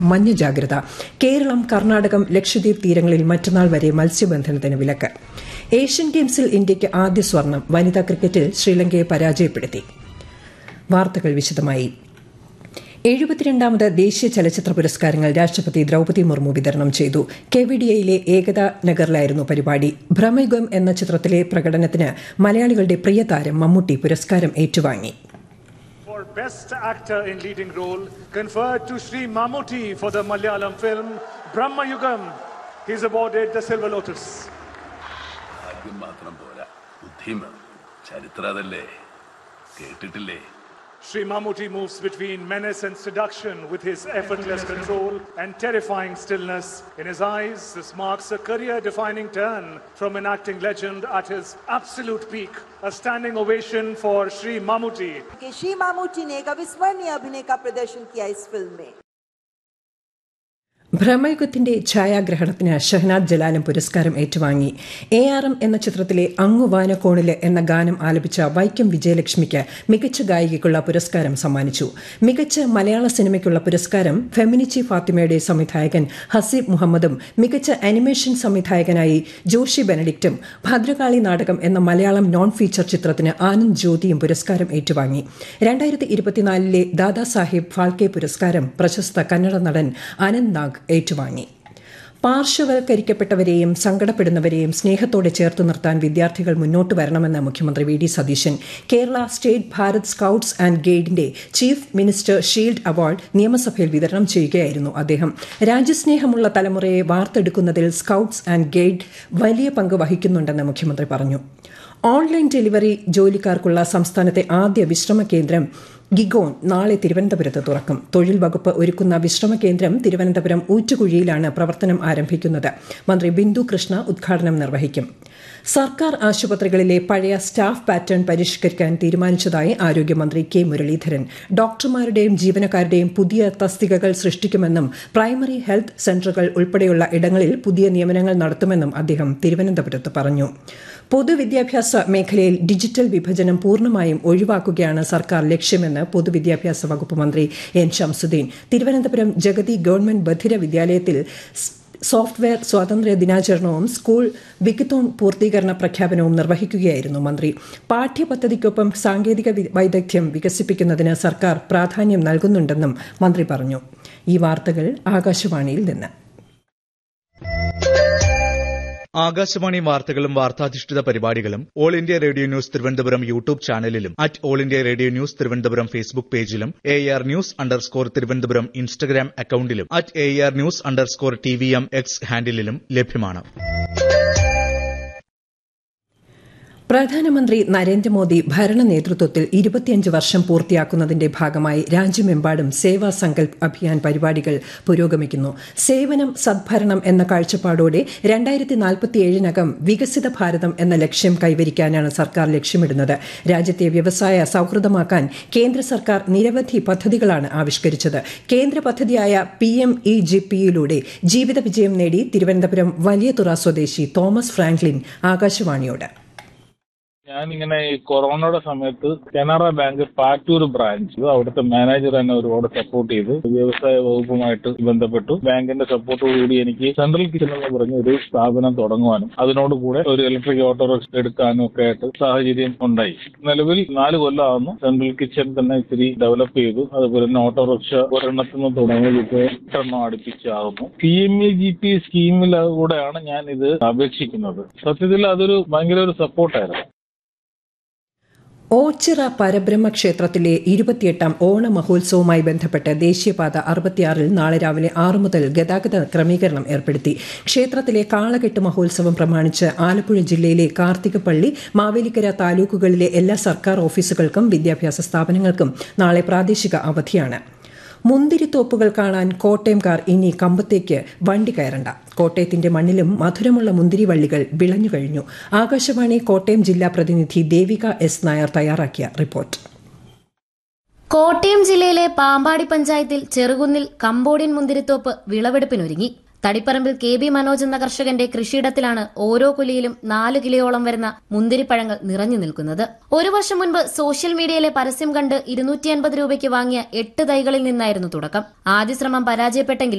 മഞ്ഞ ജാഗ്രത കേരളം കർണാടകം ലക്ഷദ്വീപ് തീരങ്ങളിൽ മറ്റന്നാൾ വരെ മത്സ്യബന്ധനത്തിന് വിലക്ക് ഏഷ്യൻ ഗെയിംസിൽ ഇന്ത്യയ്ക്ക് ആദ്യ സ്വർണം വനിതാ ക്രിക്കറ്റിൽ ശ്രീലങ്കയെ പരാജയപ്പെടുത്തി വാർത്തകൾ വിശദമായി എഴുപത്തിരണ്ടാമത് ദേശീയ ചലച്ചിത്ര പുരസ്കാരങ്ങൾ രാഷ്ട്രപതി ദ്രൌപതി മുർമു വിതരണം ചെയ്തു കെവിഡിയയിലെ ഏകതാ നഗറിലായിരുന്നു പരിപാടി ഭ്രമയുഗം എന്ന ചിത്രത്തിലെ പ്രകടനത്തിന് മലയാളികളുടെ പ്രിയ താരം മമ്മൂട്ടി പുരസ്കാരം ഏറ്റുവാങ്ങി For Best Actor in Leading Role, conferred to Sri Mammootty for the Malayalam film Brahma Yugam. He's awarded the Silver Lotus. ഭാഗ്യം മാത്രം പോരാ ബുദ്ധിയും വേണം ചരിത്രം അതല്ലേ കേട്ടിട്ടില്ലേ Sri Mammootty moves between menace and seduction with his effortless control and terrifying stillness. In his eyes, this marks a career defining turn from an acting legend at his absolute peak. A standing ovation for Sri Mammootty. कि श्री मामूटी ने एक अविस्मरणीय अभिनय का प्रदर्शन किया इस film में ഭ്രമയുഗത്തിന്റെ ഛായാഗ്രഹണത്തിന് ഷഹനാദ് ജലാലും പുരസ്കാരം ഏറ്റുവാങ്ങി എ ആർ എം എന്ന ചിത്രത്തിലെ അങ്ങുവാനക്കോണില് എന്ന ഗാനം ആലപിച്ച വൈക്കം വിജയലക്ഷ്മിക്ക് മികച്ച ഗായികയ്ക്കുള്ള പുരസ്കാരം സമ്മാനിച്ചു മികച്ച മലയാള സിനിമയ്ക്കുള്ള പുരസ്കാരം ഫെമിനിച്ചി ഫാത്തിമയുടെ സംവിധായകൻ ഹസീബ് മുഹമ്മദും മികച്ച അനിമേഷൻ സംവിധായകനായി ജോഷി ബെനഡിക്റ്റും ഭദ്രകാളി നാടകം എന്ന മലയാളം നോൺ ഫീച്ചർ ചിത്രത്തിന് ആനന്ദ് ജ്യോതിയും പുരസ്കാരം ഏറ്റുവാങ്ങി രണ്ടായിരത്തി ഇരുപത്തിനാലിലെ ദാദാസാഹിബ് ഫാൽക്കെ പുരസ്കാരം പ്രശസ്ത കന്നഡ നടൻ അനന്ത് നാഗ് ഏറ്റുവാങ്ങി പാർശ്വവൽക്കരിക്കപ്പെട്ടവരെയും സങ്കടപ്പെടുന്നവരെയും സ്നേഹത്തോടെ ചേർത്ത് നിർത്താൻ വിദ്യാർത്ഥികൾ മുന്നോട്ട് വരണമെന്ന് മുഖ്യമന്ത്രി V D Satheesan Kerala state Bharat scouts and ഗൈഡിന്റെ ചീഫ് മിനിസ്റ്റർ ഷീൽഡ് അവാർഡ് നിയമസഭയിൽ വിതരണം ചെയ്യുകയായിരുന്നു അദ്ദേഹം രാജ്യസ്നേഹമുള്ള തലമുറയെ വാർത്തെടുക്കുന്നതിൽ സ്കൌട്ട്സ് ആൻഡ് ഗൈഡ് വലിയ പങ്ക് വഹിക്കുന്നുണ്ടെന്ന് മുഖ്യമന്ത്രി പറഞ്ഞു ഓൺലൈൻ ഡെലിവറി ജോലിക്കാർക്കുള്ള സംസ്ഥാനത്തെ ആദ്യ വിശ്രമ കേന്ദ്രം ഗിഗോൺ നാളെ തിരുവനന്തപുരത്ത് തുറക്കും തൊഴിൽ വകുപ്പ് ഒരുക്കുന്ന വിശ്രമ കേന്ദ്രം തിരുവനന്തപുരം ഊറ്റുകുഴിയിലാണ് പ്രവർത്തനം ആരംഭിക്കുന്നത് മന്ത്രി ബിന്ദു കൃഷ്ണ ഉദ്ഘാടനം നിർവഹിക്കും സർക്കാർ ആശുപത്രികളിലെ പഴയ സ്റ്റാഫ് പാറ്റേൺ പരിഷ്കരിക്കാൻ തീരുമാനിച്ചതായി ആരോഗ്യമന്ത്രി കെ മുരളീധരൻ ഡോക്ടർമാരുടെയും ജീവനക്കാരുടെയും പുതിയ തസ്തികകൾ സൃഷ്ടിക്കുമെന്നും പ്രൈമറി ഹെൽത്ത് സെന്ററുകൾ ഉൾപ്പെടെയുള്ള ഇടങ്ങളിൽ പുതിയ നിയമനങ്ങൾ നടത്തുമെന്നും അദ്ദേഹം തിരുവനന്തപുരത്ത് പറഞ്ഞു പൊതുവിദ്യാഭ്യാസ മേഖലയിൽ ഡിജിറ്റൽ വിഭജനം പൂർണ്ണമായും ഒഴിവാക്കുകയാണ് സർക്കാർ ലക്ഷ്യമെന്ന് പൊതുവിദ്യാഭ്യാസ വകുപ്പ് മന്ത്രി എൻ ഷംസുദ്ദീൻ തിരുവനന്തപുരം ജഗതി ഗവൺമെന്റ് ബധിര വിദ്യാലയത്തിൽ സോഫ്റ്റ്വെയർ സ്വാതന്ത്ര്യ ദിനാചരണവും സ്കൂൾ വിക്കത്തോൺ പൂർത്തീകരണ പ്രഖ്യാപനവും നിർവഹിക്കുകയായിരുന്നു മന്ത്രി പാഠ്യപദ്ധതിക്കൊപ്പം സാങ്കേതിക വൈദഗ്ധ്യം വികസിപ്പിക്കുന്നതിന് സർക്കാർ പ്രാധാന്യം നൽകുന്നുണ്ടെന്നും മന്ത്രി പറഞ്ഞു ഈ വാർത്തകൾ ആകാശവാണിയിൽ നിന്ന് ആകാശവാണി വാർത്തകളും വാർത്താധിഷ്ഠിത പരിപാടികളും all India radio news Thiruvananthapuram YouTube ചാനലിലും at all India radio news Thiruvananthapuram Facebook പേജിലും A R news underscore Thiruvananthapuram Instagram അക്കൌണ്ടിലും at A R news underscore T V M X ഹാൻഡിലും ലഭ്യമാണ് പ്രധാനമന്ത്രി നരേന്ദ്രമോദി ഭരണ നേതൃത്വത്തിൽ ഇരുപത്തിയഞ്ച് വർഷം പൂർത്തിയാക്കുന്നതിന്റെ ഭാഗമായി രാജ്യമെമ്പാടും സേവാ സങ്കൽപ് അഭിയാൻ പരിപാടികൾ പുരോഗമിക്കുന്നു സേവനം സദ്ഭരണം എന്ന കാഴ്ചപ്പാടോടെ രണ്ടായിരത്തി നാൽപ്പത്തിയേഴിനകം വികസിത ഭാരതം എന്ന ലക്ഷ്യം കൈവരിക്കാനാണ് സർക്കാർ ലക്ഷ്യമിടുന്നത് രാജ്യത്തെ വ്യവസായ സൌഹൃദമാക്കാൻ കേന്ദ്ര സർക്കാർ നിരവധി പദ്ധതികളാണ് ആവിഷ്കരിച്ചത് കേന്ദ്ര പദ്ധതിയായ പി എം ഇ ജി പിയിലൂടെ ജീവിത വിജയം നേടി തിരുവനന്തപുരം വലിയതുറ സ്വദേശി തോമസ് ഫ്രാങ്ക്ലിൻ ആകാശവാണിയോട് ഞാനിങ്ങനെ ഈ കൊറോണയുടെ സമയത്ത് കനറ ബാങ്ക് പാറ്റൂർ ബ്രാഞ്ച് അവിടുത്തെ മാനേജർ എന്നെ ഒരുപാട് സപ്പോർട്ട് ചെയ്ത് വ്യവസായ വകുപ്പുമായിട്ട് ബന്ധപ്പെട്ടു ബാങ്കിന്റെ സപ്പോർട്ടോടുകൂടി എനിക്ക് സെൻട്രൽ കിച്ചൺ എന്ന് പറഞ്ഞ ഒരു സ്ഥാപനം തുടങ്ങുവാനും അതിനോട് കൂടെ ഒരു ഇലക്ട്രിക് ഓട്ടോറിക്ഷ എടുക്കാനും ഒക്കെ ആയിട്ട് സാഹചര്യം ഉണ്ടായി നിലവിൽ നാല് കൊല്ലമാകുന്നു സെൻട്രൽ കിച്ചൺ തന്നെ ഇത്തിരി ഡെവലപ്പ് ചെയ്തു അതുപോലെ തന്നെ ഓട്ടോറിക്ഷ ഒരെണ്ണത്തിൽ നിന്ന് തുടങ്ങി ഇപ്പോൾ എട്ടെണ്ണം അടുപ്പിച്ചാകുന്നു P M E G P സ്കീമിലൂടെയാണ് ഞാൻ ഇത് അപേക്ഷിക്കുന്നത് സത്യത്തിൽ അതൊരു ഭയങ്കര ഒരു സപ്പോർട്ടായിരുന്നു ഓച്ചിറ പരബ്രഹ്മ ക്ഷേത്രത്തിലെ ഇരുപത്തിയെട്ടാം ഓണ മഹോത്സവവുമായി ബന്ധപ്പെട്ട് ദേശീയപാത അറുപത്തിയാറിൽ നാളെ രാവിലെ ആറു മുതൽ ഗതാഗത ക്രമീകരണം ഏർപ്പെടുത്തി ക്ഷേത്രത്തിലെ കാളകെട്ട് മഹോത്സവം പ്രമാണിച്ച് ആലപ്പുഴ ജില്ലയിലെ കാർത്തികപ്പള്ളി മാവേലിക്കര താലൂക്കുകളിലെ എല്ലാ സർക്കാർ ഓഫീസുകൾക്കും വിദ്യാഭ്യാസ സ്ഥാപനങ്ങൾക്കും നാളെ പ്രാദേശിക അവധിയാണ് മുന്തിരിത്തോപ്പുകൾ കാണാൻ കോട്ടയംകാർ ഇനി കമ്പത്തേക്ക് വണ്ടി കയറണ്ട കോട്ടയത്തിന്റെ മണ്ണിലും മധുരമുള്ള മുന്തിരിവള്ളികൾ വിളഞ്ഞു കഴിഞ്ഞു ആകാശവാണി കോട്ടയം ജില്ലാ പ്രതിനിധി ദേവിക എസ് നായർ തയ്യാറാക്കിയ റിപ്പോർട്ട് കോട്ടയം ജില്ലയിലെ പാമ്പാടി പഞ്ചായത്തിൽ ചെറുകുന്നിൽ കമ്പോഡിയൻ മുന്തിരിത്തോപ്പ് വിളവെടുപ്പിനൊരുങ്ങി തടിപ്പറമ്പിൽ കെ ബി മനോജ് എന്ന കർഷകന്റെ കൃഷിയിടത്തിലാണ് ഓരോ കുലിയിലും നാല് കിലോയോളം വരുന്ന മുന്തിരിപ്പഴങ്ങൾ നിറഞ്ഞു നിൽക്കുന്നത് ഒരു വർഷം മുൻപ് സോഷ്യൽ മീഡിയയിലെ പരസ്യം കണ്ട് ഇരുന്നൂറ്റി അൻപത് രൂപയ്ക്ക് വാങ്ങിയ എട്ട് തൈകളിൽ നിന്നായിരുന്നു തുടക്കം ആദ്യ ശ്രമം പരാജയപ്പെട്ടെങ്കിലും